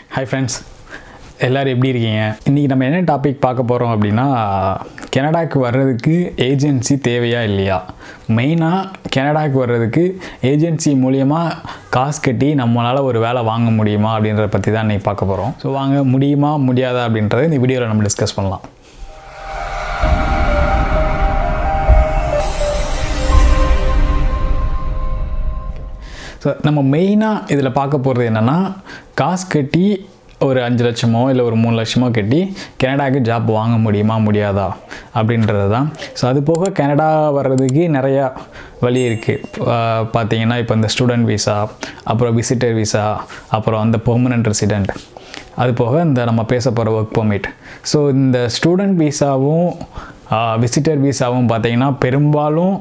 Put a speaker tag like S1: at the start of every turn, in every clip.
S1: hi friends எல்லோரும் எப்படி இருக்கீங்க இன்றைக்கி நம்ம என்ன டாபிக் பார்க்க போகிறோம் அப்படின்னா கனடாக்கு வர்றதுக்கு ஏஜென்சி தேவையா இல்லையா மெயினாக கனடாக்கு வர்றதுக்கு ஏஜென்சி மூலியமாக காசு கட்டி நம்மளால் ஒரு வேலை வாங்க முடியுமா அப்படின்றத பற்றி தான் இன்றைக்கி பார்க்க போகிறோம் ஸோ வாங்க முடியுமா முடியாதா அப்படின்றத இந்த வீடியோவில் நம்ம டிஸ்கஸ் பண்ணலாம் ஸோ நம்ம மெயினாக இதில் பார்க்க போகிறது என்னென்னா காசு கட்டி ஒரு அஞ்சு லட்சமோ இல்லை ஒரு மூணு லட்சமோ கட்டி கனடாவுக்கு ஜாப் வாங்க முடியுமா முடியாதா அப்படின்றது தான் ஸோ அது போக கனடா வர்றதுக்கு நிறையா வழி இருக்குது பார்த்தீங்கன்னா இப்போ இந்த ஸ்டூடெண்ட் விசா அப்புறம் விசிட்டர் விசா அப்புறம் அந்த பெர்மனன்ட் ரெசிடெண்ட் அது போக இந்த நம்ம பேச போகிற ஒர்க் பெர்மிட் ஸோ இந்த ஸ்டூடெண்ட் விசாவும் விசிட்டர் விசாவும் பார்த்தீங்கன்னா பெரும்பாலும்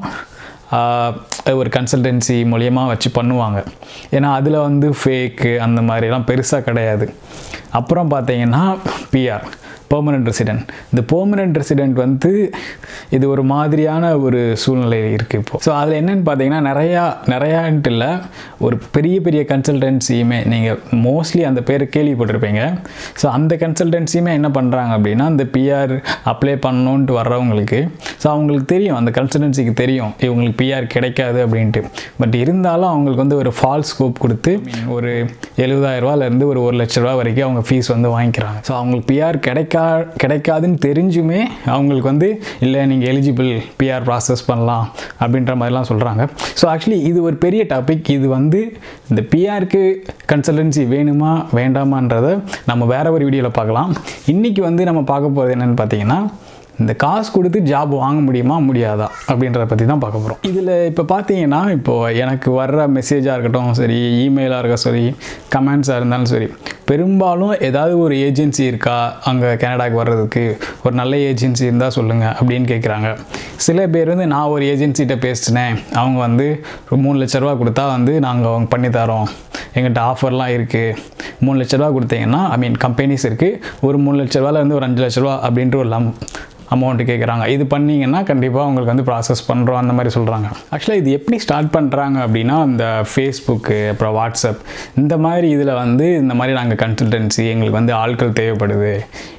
S1: ஒரு கன்சல்டன்சி மூலியமா வச்சு பண்ணுவாங்க ஏன்னா அதில் வந்து ஃபேக்கு அந்த மாதிரிலாம் பெருசாக கிடையாது அப்புறம் பார்த்தீங்கன்னா பிஆர் பெர்மனன்ட் ரெசிடென்ட் இந்த பெர்மனன்ட் ரெசிடென்ட் வந்து இது ஒரு மாதிரியான ஒரு சூழ்நிலை இருக்குது இப்போது ஸோ அதில் என்னென்னு பார்த்தீங்கன்னா நிறையா நிறையான்ட்டு இல்லை ஒரு பெரிய பெரிய கன்சல்டன்சியுமே நீங்கள் மோஸ்ட்லி அந்த பேர் கேள்விப்பட்டிருப்பீங்க ஸோ அந்த கன்சல்டன்சியுமே என்ன பண்ணுறாங்க அப்படின்னா அந்த பிஆர் அப்ளை பண்ணணுன்ட்டு வர்றவங்களுக்கு ஸோ அவங்களுக்கு தெரியும் அந்த கன்சல்டன்சிக்கு தெரியும் இவங்களுக்கு பிஆர் கிடைக்காது அப்படின்ட்டு பட் இருந்தாலும் அவங்களுக்கு வந்து ஒரு ஃபால்ஸ் ஸ்கோப் கொடுத்து ஒரு எழுபதாயிரரூவாலேருந்து ஒரு ஒரு லட்ச ரூபா வரைக்கும் அவங்க ஃபீஸ் வந்து வாங்கிக்கிறாங்க ஸோ அவங்களுக்கு பிஆர் கிடைக்கா கிடைக்காதுன்னு தெரிஞ்சுமே அவங்களுக்கு வந்து இல்லை நீங்கள் எலிஜிபிள் பிஆர் ப்ராசஸ் பண்ணலாம் அப்படின்ற மாதிரிலாம் சொல்கிறாங்க ஸோ ஆக்சுவலி இது ஒரு பெரிய டாபிக் இது வந்து இந்த பிஆருக்கு கன்சல்டன்சி வேணுமா வேண்டாமான்றதை நம்ம வேற ஒரு வீடியோவில் பார்க்கலாம் இன்றைக்கி வந்து நம்ம பார்க்க போகிறது என்னென்னு பார்த்தீங்கன்னா இந்த காசு கொடுத்து ஜாப் வாங்க முடியுமா முடியாதா அப்படின்றத பற்றி தான் பார்க்க போகிறோம் இதில் இப்போ பார்த்தீங்கன்னா இப்போது எனக்கு வர்ற மெசேஜாக இருக்கட்டும் சரி இமெயிலாக இருக்க சரி கமெண்ட்ஸாக இருந்தாலும் சரி பெரும்பாலும் ஏதாவது ஒரு ஏஜென்சி இருக்கா அங்கே கனடாக்கு வர்றதுக்கு ஒரு நல்ல ஏஜென்சி இருந்தால் சொல்லுங்கள் அப்படின்னு கேட்குறாங்க சில பேர் வந்து நான் ஒரு ஏஜென்சிகிட்ட பேசினேன் அவங்க வந்து ஒரு மூணு லட்ச ரூபா கொடுத்தா வந்து நாங்கள் அவங்க பண்ணித்தரோம் எங்கிட்ட ஆஃபர்லாம் இருக்குது மூணு லட்ச ரூபா கொடுத்தீங்கன்னா ஐ மீன் கம்பெனிஸ் இருக்குது ஒரு மூணு லட்ச ரூபாலேருந்து ஒரு அஞ்சு லட்ச ரூபா அப்படின்ட்டு ஒரு லம் அமௌண்ட்டு கேட்குறாங்க இது பண்ணிங்கன்னா கண்டிப்பாக உங்களுக்கு வந்து ப்ராசஸ் பண்ணுறோம் அந்த மாதிரி சொல்கிறாங்க ஆக்சுவலாக இது எப்படி ஸ்டார்ட் பண்ணுறாங்க அப்படின்னா இந்த ஃபேஸ்புக்கு அப்புறம் வாட்ஸ்அப் இந்த மாதிரி இதில் வந்து இந்த மாதிரி நாங்கள் கன்சல்டன்சி எங்களுக்கு வந்து ஆட்கள் தேவைப்படுது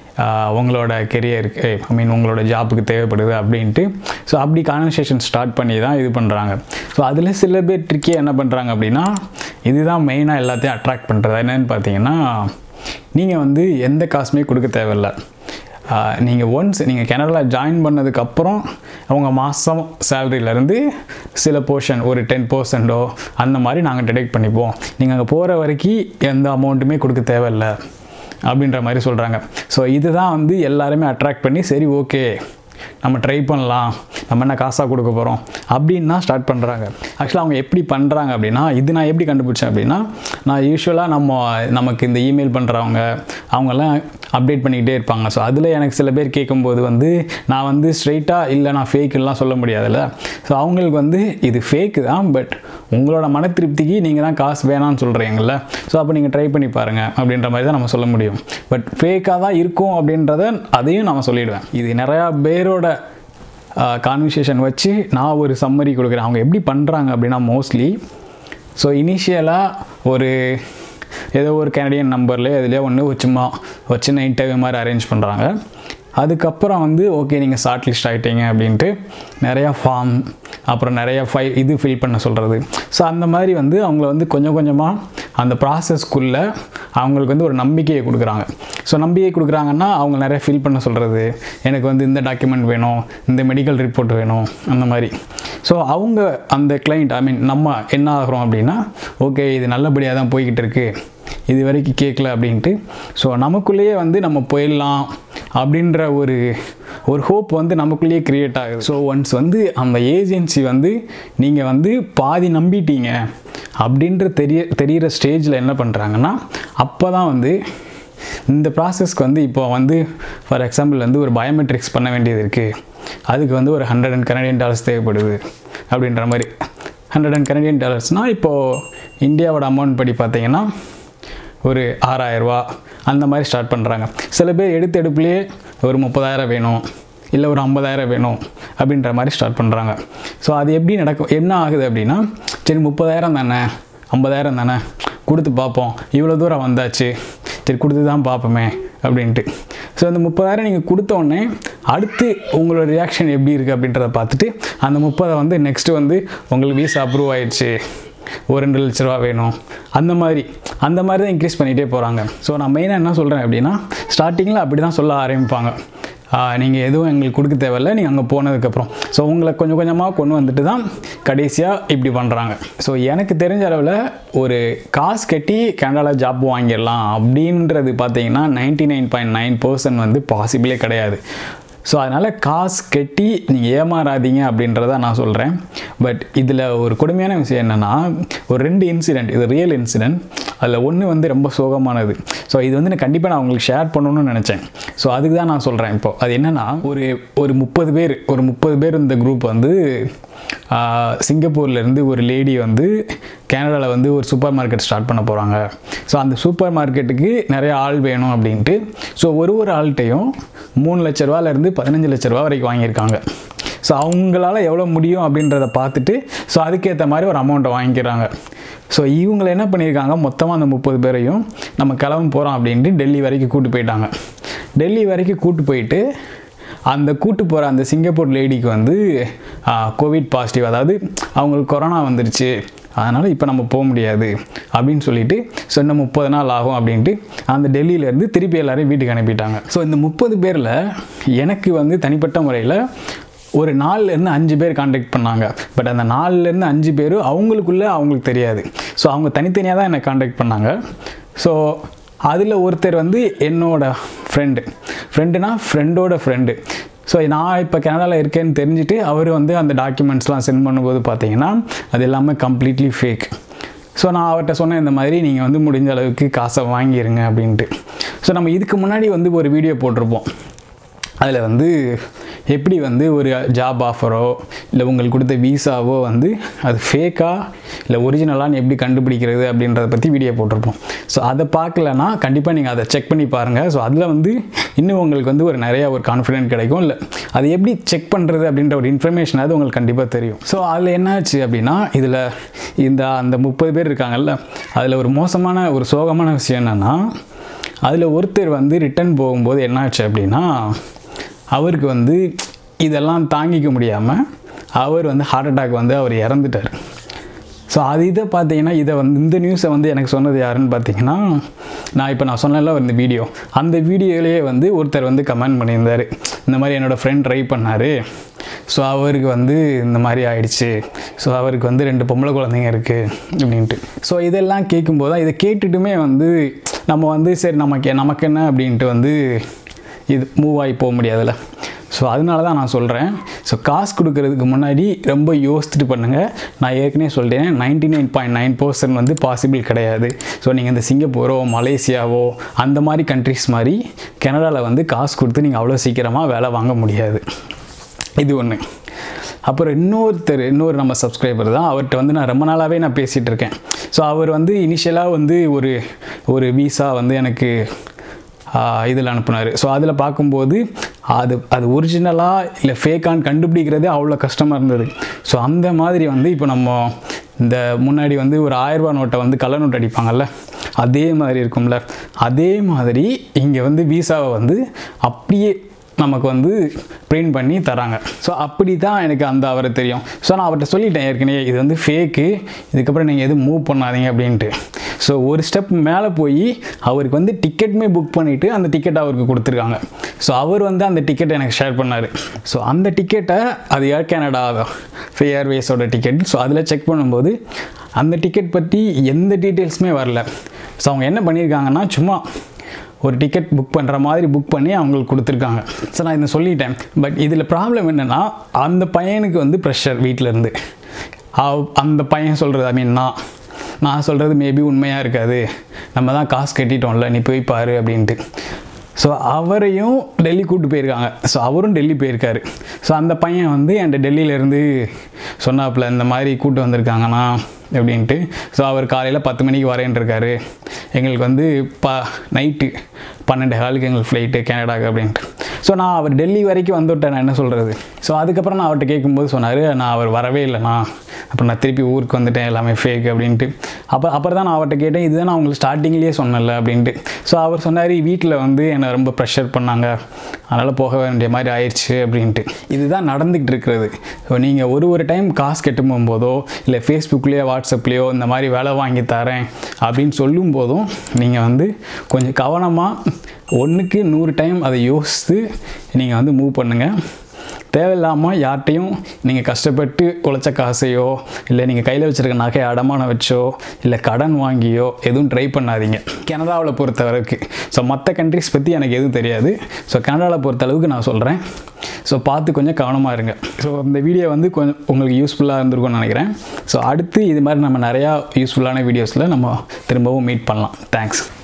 S1: உங்களோட கெரியருக்கு ஐ மீன் உங்களோட ஜாப்புக்கு தேவைப்படுது அப்படின்ட்டு ஸோ அப்படி கான்வர்சேஷன் ஸ்டார்ட் பண்ணி தான் இது பண்ணுறாங்க ஸோ அதில் சில பேர் ட்ரிக்கே என்ன பண்ணுறாங்க அப்படின்னா இதுதான் மெயினாக எல்லாத்தையும் அட்ராக்ட் பண்ணுறது என்னென்னு பார்த்தீங்கன்னா நீங்கள் வந்து எந்த காசுமே கொடுக்க தேவையில்லை நீங்கள் ஒன்ஸ் நீங்கள் கனடாவில் ஜாயின் பண்ணதுக்கப்புறம் அவங்க மாதம் சேலரியிலேருந்து சில போர்ஷன் ஒரு டென் பர்சன்டோ அந்த மாதிரி நாங்கள் டிடெக்ட் பண்ணிப்போம் நீங்கள் அங்கே போகிற வரைக்கும் எந்த அமௌண்ட்டுமே கொடுக்க தேவையில்லை அப்படின்ற மாதிரி சொல்கிறாங்க ஸோ இதுதான் வந்து எல்லாருமே அட்ராக்ட் பண்ணி சரி ஓகே நம்ம ட்ரை பண்ணலாம் நம்ம என்ன காசாக கொடுக்க போகிறோம் அப்படின்னு தான் ஸ்டார்ட் பண்ணுறாங்க ஆக்சுவலாக அவங்க எப்படி பண்ணுறாங்க அப்படின்னா இது நான் எப்படி கண்டுபிடிச்சேன் அப்படின்னா நான் யூஸ்வலாக நம்ம நமக்கு இந்த இமெயில் பண்ணுறவங்க அவங்கெல்லாம் அப்டேட் பண்ணிக்கிட்டே இருப்பாங்க ஸோ அதில் எனக்கு சில பேர் கேட்கும்போது வந்து நான் வந்து ஸ்ட்ரைட்டாக இல்லை நான் ஃபேக்குலாம் சொல்ல முடியாதுல்ல ஸோ அவங்களுக்கு வந்து இது ஃபேக்கு தான் பட் உங்களோட மன திருப்திக்கு நீங்கள் தான் காசு வேணாம்னு சொல்கிறீங்கல்ல ஸோ அப்போ நீங்கள் ட்ரை பண்ணி பாருங்கள் அப்படின்ற மாதிரி தான் நம்ம சொல்ல முடியும் பட் ஃபேக்காக தான் இருக்கும் அப்படின்றத அதையும் நம்ம சொல்லிவிடுவேன் இது நிறையா பேரோட கான்வர்சேஷன் வச்சு நான் ஒரு சம்மரி கொடுக்குறேன் அவங்க எப்படி பண்ணுறாங்க அப்படின்னா மோஸ்ட்லி ஸோ இனிஷியலாக ஒரு ஏதோ ஒரு கனடியன் நம்பரில் எதுலேயோ ஒன்று சும்மா ஒரு சின்ன இன்டர்வியூ மாதிரி அரேஞ்ச் பண்ணுறாங்க அதுக்கப்புறம் வந்து ஓகே நீங்கள் ஷார்ட் லிஸ்ட் ஆகிட்டீங்க அப்படின்ட்டு நிறையா ஃபார்ம் அப்புறம் நிறையா ஃபைல் இது ஃபில் பண்ண சொல்கிறது ஸோ அந்த மாதிரி வந்து அவங்கள வந்து கொஞ்சம் கொஞ்சமாக அந்த ப்ராசஸ்க்குள்ளே அவங்களுக்கு வந்து ஒரு நம்பிக்கையை கொடுக்குறாங்க ஸோ நம்பிக்கை கொடுக்குறாங்கன்னா அவங்க நிறைய ஃபில் பண்ண சொல்கிறது எனக்கு வந்து இந்த டாக்குமெண்ட் வேணும் இந்த மெடிக்கல் ரிப்போர்ட் வேணும் அந்த மாதிரி ஸோ அவங்க அந்த கிளைண்ட் ஐ மீன் நம்ம என்ன ஆகிறோம் அப்படின்னா ஓகே இது நல்லபடியாக தான் போய்கிட்டு இருக்குது இது வரைக்கும் கேட்கல அப்படின்ட்டு ஸோ நமக்குள்ளேயே வந்து நம்ம போயிடலாம் அப்படின்ற ஒரு ஒரு ஹோப் வந்து நமக்குள்ளேயே க்ரியேட் ஆகுது ஸோ ஒன்ஸ் வந்து அந்த ஏஜென்சி வந்து நீங்கள் வந்து பாதி நம்பிட்டீங்க அப்படின்ற தெரிய தெரிகிற ஸ்டேஜில் என்ன பண்ணுறாங்கன்னா அப்போ தான் வந்து இந்த ப்ராசஸ்க்கு வந்து இப்போ வந்து ஃபார் எக்ஸாம்பிள் வந்து ஒரு பயோமெட்ரிக்ஸ் பண்ண வேண்டியது இருக்குது அதுக்கு வந்து ஒரு ஹண்ட்ரட் அண்ட் கனடியன் டாலர்ஸ் தேவைப்படுது அப்படின்ற மாதிரி ஹண்ட்ரட் அண்ட் கனடியன் டாலர்ஸ்னால் இப்போது இந்தியாவோட அமௌண்ட் படி பார்த்தீங்கன்னா ஒரு ஆறாயிரரூபா அந்த மாதிரி ஸ்டார்ட் பண்ணுறாங்க சில பேர் எடுத்து எடுப்புலேயே ஒரு முப்பதாயிரம் வேணும் இல்லை ஒரு ஐம்பதாயிரம் வேணும் அப்படின்ற மாதிரி ஸ்டார்ட் பண்ணுறாங்க ஸோ அது எப்படி நடக்கும் என்ன ஆகுது அப்படின்னா சரி முப்பதாயிரம் தானே ஐம்பதாயிரம் தானே கொடுத்து பார்ப்போம் இவ்வளோ தூரம் வந்தாச்சு சரி கொடுத்து தான் பார்ப்போமே அப்படின்ட்டு ஸோ அந்த முப்பதாயிரம் நீங்கள் கொடுத்த உடனே அடுத்து உங்களோட ரியாக்ஷன் எப்படி இருக்குது அப்படின்றத பார்த்துட்டு அந்த முப்பதை வந்து நெக்ஸ்ட்டு வந்து உங்களுக்கு வீசா அப்ரூவ் ஆயிடுச்சு ஒரு ரெண்டு லட்ச ரூபா வேணும் அந்த மாதிரி அந்த மாதிரி தான் இன்க்ரீஸ் பண்ணிகிட்டே போகிறாங்க ஸோ நான் மெயினாக என்ன சொல்கிறேன் அப்படின்னா ஸ்டார்டிங்கில் அப்படி தான் சொல்ல ஆரம்பிப்பாங்க நீங்கள் எதுவும் எங்களுக்கு கொடுக்க தேவையில்ல நீங்கள் அங்கே போனதுக்கப்புறம் ஸோ உங்களை கொஞ்சம் கொஞ்சமாக கொண்டு வந்துட்டு தான் கடைசியாக இப்படி பண்ணுறாங்க ஸோ எனக்கு தெரிஞ்ச அளவில் ஒரு காசு கட்டி கனடாவில் ஜாப் வாங்கிடலாம் அப்படின்றது பார்த்தீங்கன்னா ninety nine point nine percent வந்து பாசிபிளே கிடையாது ஸோ அதனால் காசு கட்டி நீங்கள் ஏமாறாதீங்க அப்படின்றத நான் சொல்கிறேன் பட் இதில் ஒரு கொடுமையான விஷயம் என்னென்னா ஒரு ரெண்டு இன்சிடெண்ட் இது ரியல் இன்சிடெண்ட் அதில் ஒன்று வந்து ரொம்ப சோகமானது ஸோ இது வந்து நான் கண்டிப்பாக நான் உங்களுக்கு ஷேர் பண்ணணும்னு நினச்சேன் ஸோ அதுக்கு தான் நான் சொல்கிறேன் இப்போ அது என்னென்னா ஒரு ஒரு முப்பது பேர் ஒரு முப்பது பேர் இந்த குரூப் வந்து சிங்கப்பூர்லேருந்து ஒரு லேடி வந்து கனடாவில் வந்து ஒரு சூப்பர் மார்க்கெட் ஸ்டார்ட் பண்ண போகிறாங்க ஸோ அந்த சூப்பர் மார்க்கெட்டுக்கு நிறைய ஆள் வேணும் அப்படின்ட்டு ஸோ ஒரு ஒரு ஆள்கிட்டையும் மூணு லட்ச ரூபாலேருந்து பதினஞ்சு லட்ச ரூபா வரைக்கும் வாங்கியிருக்காங்க ஸோ அவங்களால எவ்வளோ முடியும் அப்படின்றத பார்த்துட்டு ஸோ அதுக்கேற்ற மாதிரி ஒரு அமௌண்ட்டை வாங்கிக்கிறாங்க ஸோ இவங்களை என்ன பண்ணியிருக்காங்க மொத்தமாக அந்த முப்பது பேரையும் நம்ம கிளம்ப போகிறோம் அப்படின்ட்டு டெல்லி வரைக்கும் கூட்டு போயிட்டாங்க டெல்லி வரைக்கும் கூட்டு போயிட்டு அந்த கூட்டு போகிற அந்த சிங்கப்பூர் லேடிக்கு வந்து கோவிட் பாசிட்டிவ் அதாவது அவங்களுக்கு கொரோனா வந்துருச்சு அதனால் இப்போ நம்ம போக முடியாது அப்படின்னு சொல்லிட்டு ஸோ இன்னும் முப்பது நாள் ஆகும் அப்படின்ட்டு அந்த டெல்லியிலேருந்து திருப்பி எல்லாரையும் வீட்டுக்கு அனுப்பிட்டாங்க ஸோ இந்த முப்பது பேரில் எனக்கு வந்து தனிப்பட்ட முறையில் ஒரு நாலுலேருந்து அஞ்சு பேர் காண்டாக்ட் பண்ணாங்க பட் அந்த நாலுலேருந்து அஞ்சு பேரும் அவங்களுக்குள்ளே அவங்களுக்கு தெரியாது ஸோ அவங்க தனித்தனியாக தான் என்னை காண்டாக்ட் பண்ணாங்க ஸோ அதில் ஒருத்தர் வந்து என்னோட ஃப்ரெண்டு ஃப்ரெண்டுனா ஃப்ரெண்டோட ஃப்ரெண்டு ஸோ நான் இப்போ கனடாவில் இருக்கேன்னு தெரிஞ்சுட்டு அவர் வந்து அந்த டாக்குமெண்ட்ஸ்லாம் சென்ட் பண்ணும்போது பார்த்தீங்கன்னா அது எல்லாமே கம்ப்ளீட்லி ஃபேக் ஸோ நான் அவர்கிட்ட சொன்னேன் இந்த மாதிரி நீங்கள் வந்து முடிஞ்ச அளவுக்கு காசை வாங்கிடுங்க அப்படின்ட்டு ஸோ நம்ம இதுக்கு முன்னாடி வந்து ஒரு வீடியோ போட்டிருப்போம் அதில் வந்து எப்படி வந்து ஒரு ஜாப் ஆஃபரோ இல்லை உங்களுக்கு கொடுத்த வீசாவோ வந்து அது ஃபேக்கா இல்லை ஒரிஜினலான்னு எப்படி கண்டுபிடிக்கிறது அப்படின்றத பற்றி வீடியோ போட்டிருப்போம் ஸோ அதை பார்க்கலன்னா கண்டிப்பாக நீங்கள் அதை செக் பண்ணி பாருங்கள் ஸோ அதில் வந்து இன்னும் உங்களுக்கு வந்து ஒரு நிறையா ஒரு கான்ஃபிடென்ட் கிடைக்கும் இல்லை அது எப்படி செக் பண்ணுறது அப்படின்ற ஒரு இன்ஃபர்மேஷன் அது உங்களுக்கு கண்டிப்பாக தெரியும் ஸோ அதில் என்னாச்சு அப்படின்னா இதில் இந்த அந்த முப்பது பேர் இருக்காங்கல்ல அதில் ஒரு மோசமான ஒரு சோகமான விஷயம் என்னென்னா அதில் ஒருத்தர் வந்து ரிட்டர்ன் போகும்போது என்னாச்சு அப்படின்னா அவருக்கு வந்து இதெல்லாம் தாங்கிக்க முடியாமல் அவர் வந்து ஹார்ட் அட்டாக் வந்து அவர் இறந்துட்டார் ஸோ அது இதை பார்த்தீங்கன்னா இதை வந்து இந்த நியூஸை வந்து எனக்கு சொன்னது யாருன்னு பார்த்தீங்கன்னா நான் இப்போ நான் சொன்னல இந்த வீடியோ அந்த வீடியோலேயே வந்து ஒருத்தர் வந்து கமெண்ட் பண்ணியிருந்தார் இந்த மாதிரி என்னோடய ஃப்ரெண்ட் ட்ரை பண்ணார் ஸோ அவருக்கு வந்து இந்த மாதிரி ஆயிடுச்சு ஸோ அவருக்கு வந்து ரெண்டு பொம்பளை குழந்தைங்க இருக்குது அப்படின்ட்டு ஸோ இதெல்லாம் கேட்கும்போது தான் இதை கேட்டுட்டுமே வந்து நம்ம வந்து சரி நமக்கு நமக்கு என்ன அப்படின்ட்டு வந்து இது மூவ் ஆகி போக முடியாதுல்ல ஸோ அதனால தான் நான் சொல்கிறேன் ஸோ காசு கொடுக்கறதுக்கு முன்னாடி ரொம்ப யோசிச்சுட்டு பண்ணுங்கள் நான் ஏற்கனவே சொல்லிட்டேன் ninety nine point nine percent வந்து பாசிபிள் கிடையாது ஸோ நீங்கள் இந்த சிங்கப்பூரோ மலேசியாவோ அந்த மாதிரி கண்ட்ரிஸ் மாதிரி கனடாவில் வந்து காசு கொடுத்து நீங்கள் அவ்வளோ சீக்கிரமாக வேலை வாங்க முடியாது இது ஒன்று அப்புறம் இன்னொருத்தர் இன்னொரு நம்ம சப்ஸ்கிரைபர் தான் அவர்கிட்ட வந்து நான் ரொம்ப நாளாகவே நான் பேசிகிட்டு இருக்கேன் ஸோ அவர் வந்து இனிஷியலாக வந்து ஒரு ஒரு வீசா வந்து எனக்கு இதில் அனுப்புனார் ஸோ அதில் பார்க்கும்போது அது அது ஒரிஜினலாக இல்லை ஃபேக்கான்னு கண்டுபிடிக்கிறதே அவ்வளோ கஷ்டமாக இருந்தது ஸோ அந்த மாதிரி வந்து இப்போ நம்ம இந்த முன்னாடி வந்து ஒரு ஆயிரரூபா நோட்டை வந்து கள்ள நோட்டு அடிப்பாங்கல்ல அதே மாதிரி இருக்கும்ல அதே மாதிரி இங்கே வந்து வீசாவை வந்து அப்படியே நமக்கு வந்து பிரிண்ட் பண்ணி தராங்க ஸோ அப்படி தான் எனக்கு அந்த அவரை தெரியும் ஸோ நான் அவர்கிட்ட சொல்லிட்டேன் ஏற்கனவே இது வந்து ஃபேக்கு இதுக்கப்புறம் நீங்கள் எதுவும் மூவ் பண்ணாதீங்க அப்படின்ட்டு ஸோ ஒரு ஸ்டெப் மேலே போய் அவருக்கு வந்து டிக்கெட்டுமே புக் பண்ணிவிட்டு அந்த டிக்கெட் அவருக்கு கொடுத்துருக்காங்க ஸோ அவர் வந்து அந்த டிக்கெட்டை எனக்கு ஷேர் பண்ணார் ஸோ அந்த டிக்கெட்டை அது ஏர் கனடா ஏர்வேஸோட டிக்கெட் ஸோ அதில் செக் பண்ணும்போது அந்த டிக்கெட் பற்றி எந்த டீட்டெயில்ஸுமே வரல ஸோ அவங்க என்ன பண்ணியிருக்காங்கன்னா சும்மா ஒரு டிக்கெட் புக் பண்ணுற மாதிரி புக் பண்ணி அவங்களுக்கு கொடுத்துருக்காங்க ஸோ நான் இதை சொல்லிட்டேன் பட் இதில் ப்ராப்ளம் என்னென்னா அந்த பையனுக்கு வந்து ப்ரெஷர் வீட்டிலேருந்து அந்த பையன் சொல்கிறது ஐ மீன் நான் நான் சொல்கிறது மேபி உண்மையாக இருக்காது நம்ம தான் காசு கட்டிட்டோம்ல நீ போய் பாரு அப்படின்ட்டு ஸோ அவரையும் டெல்லி கூப்பிட்டு போயிருக்காங்க ஸோ அவரும் டெல்லி போயிருக்காரு ஸோ அந்த பையன் வந்து என்கிட்ட டெல்லியிலேருந்து சொன்னாப்புல இந்த மாதிரி கூப்பிட்டு வந்திருக்காங்கண்ணா அப்படின்ட்டு ஸோ அவர் காலையில் பத்து மணிக்கு வரேன்ருக்காரு எங்களுக்கு வந்து ப நைட்டு பன்னெண்டு காலுக்கு எங்களுக்கு ஃப்ளைட்டு கனடாக்கு அப்படின்ட்டு ஸோ நான் அவர் டெல்லி வரைக்கும் வந்துவிட்டேன் நான் என்ன சொல்கிறது ஸோ அதுக்கப்புறம் நான் அவர்கிட்ட கேட்கும்போது சொன்னார் நான் அவர் வரவே இல்லைண்ணா அப்புறம் நான் திருப்பி ஊருக்கு வந்துட்டேன் எல்லாமே ஃபேக் அப்படின்ட்டு அப்போ அப்புறம் தான் நான் அவர்கிட்ட கேட்டேன் இதுதான் நான் உங்களுக்கு ஸ்டார்டிங்லேயே சொன்னல அப்படின்ட்டு ஸோ அவர் சொன்னார் வீட்டில் வந்து என்னை ரொம்ப ப்ரெஷர் பண்ணாங்க அதனால் போக வேண்டிய மாதிரி ஆயிடுச்சு அப்படின்ட்டு இதுதான் நடந்துக்கிட்டு இருக்கிறது ஸோ நீங்கள் ஒரு ஒரு டைம் காசு கெட்டு போகும்போதோ இல்லை ஃபேஸ்புக்லேயோ வாட்ஸ்அப்லேயோ இந்த மாதிரி வேலை வாங்கி தரேன் அப்படின்னு சொல்லும் போதும் நீங்கள் வந்து கொஞ்சம் கவனமாக ஒன்றுக்கு நூறு டைம் அதை யோசித்து நீங்கள் வந்து மூவ் பண்ணுங்கள் தேவையில்லாமல் யார்கிட்டையும் நீங்கள் கஷ்டப்பட்டு உழைச்ச காசையோ இல்லை நீங்கள் கையில் வச்சுருக்க நகையை அடமானம் வச்சோ இல்லை கடன் வாங்கியோ எதுவும் ட்ரை பண்ணாதீங்க கனடாவில் பொறுத்த வரைக்கும் ஸோ மற்ற கண்ட்ரிஸ் பற்றி எனக்கு எதுவும் தெரியாது ஸோ கனடாவில் பொறுத்த அளவுக்கு நான் சொல்கிறேன் ஸோ பார்த்து கொஞ்சம் கவனமாக இருங்க ஸோ இந்த வீடியோ வந்து கொஞ்சம் உங்களுக்கு யூஸ்ஃபுல்லாக இருந்திருக்கும்னு நினைக்கிறேன் ஸோ அடுத்து இது மாதிரி நம்ம நிறையா யூஸ்ஃபுல்லான வீடியோஸில் நம்ம திரும்பவும் மீட் பண்ணலாம் தேங்க்ஸ்